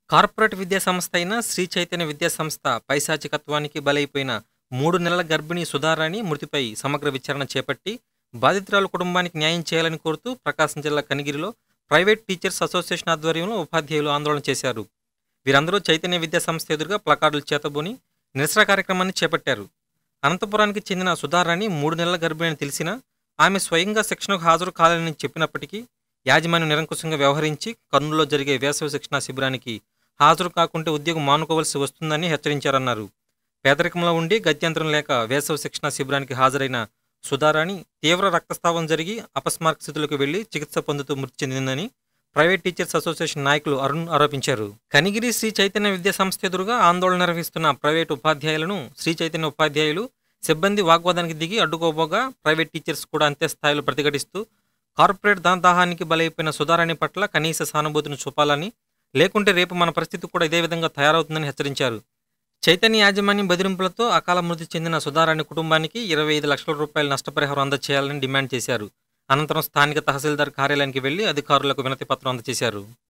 corporate విద్యా సంస్థ అయిన శ్రీ చైతన్య విద్యా సంస్థ పైశాచికత్వానికి బలైపోయిన మూడు నెలల గర్భిణీ సుధారాణి మృతిపై సమగ్ర విచారణ చేపట్టి బాధితురాల కుటుంబానికి న్యాయం చేయాలని కోరుతూ ప్రకాశం జిల్లా కనిగిరిలో ప్రైవేట్ టీచర్స్ అసోసియేషన్ ఆధ్వర్యంలో ఉపాధ్యాయులు ఆందోళన చేశారు వీరందరూ చైతన్య విద్యా సంస్థ ఎదురుగా ప్లకార్డులు చేతబూని నిరసన కార్యక్రమాన్ని చేపట్టారు అనంతపురానికి చెందిన సుధారాణి మూడు నెలల గర్భిణి అని తెలిసినా ఆమె స్వయంగా శిక్షణకు హాజరు కాలేదని చెప్పినప్పటికీ యాజమాన్యం నిరంకుశంగా వ్యవహరించి కర్నూలులో జరిగే వేసవి శిక్షణ శిబిరానికి హాజరు కాకుంటే ఉద్యోగం మానుకోవలసి వస్తుందని హెచ్చరించారన్నారు పేదరికంలో ఉండి గత్యంతరం లేక వేసవి శిక్షణ శిబిరానికి హాజరైన సుధారాణి తీవ్ర రక్తస్రావం జరిగి అపస్మారక స్థితిలోకి వెళ్లి చికిత్స పొందుతూ మృతి చెందిందని ప్రైవేట్ టీచర్స్ అసోసియేషన్ నాయకులు అరుణ్ ఆరోపించారు కనిగిరి శ్రీ చైతన్య విద్యా సంస్థ ఎదురుగా ఆందోళన నిర్వహిస్తున్న ప్రైవేట్ ఉపాధ్యాయులను శ్రీ చైతన్య ఉపాధ్యాయులు సిబ్బంది వాగ్వాదానికి దిగి అడ్డుకోబోగా ప్రైవేట్ టీచర్స్ కూడా అంతే స్థాయిలో ప్రతిఘటిస్తూ కార్పొరేట్ దాహదాహానికి బలైపోయిన సుధారాణి పట్ల కనీస సానుభూతిని చూపాలని లేకుంటే రేపు మన పరిస్థితి కూడా ఇదే విధంగా తయారవుతుందని హెచ్చరించారు చైతన్య యాజమాన్యం బెదిరింపులతో అకాల మృతి చెందిన సుధారాణి కుటుంబానికి ఇరవై ఐదు లక్షల రూపాయల నష్టపరిహారం అందజేయాలని డిమాండ్ చేశారు అనంతరం స్థానిక తహసీల్దార్ కార్యాలయానికి వెళ్లి అధికారులకు వినతి పత్రం అందజేశారు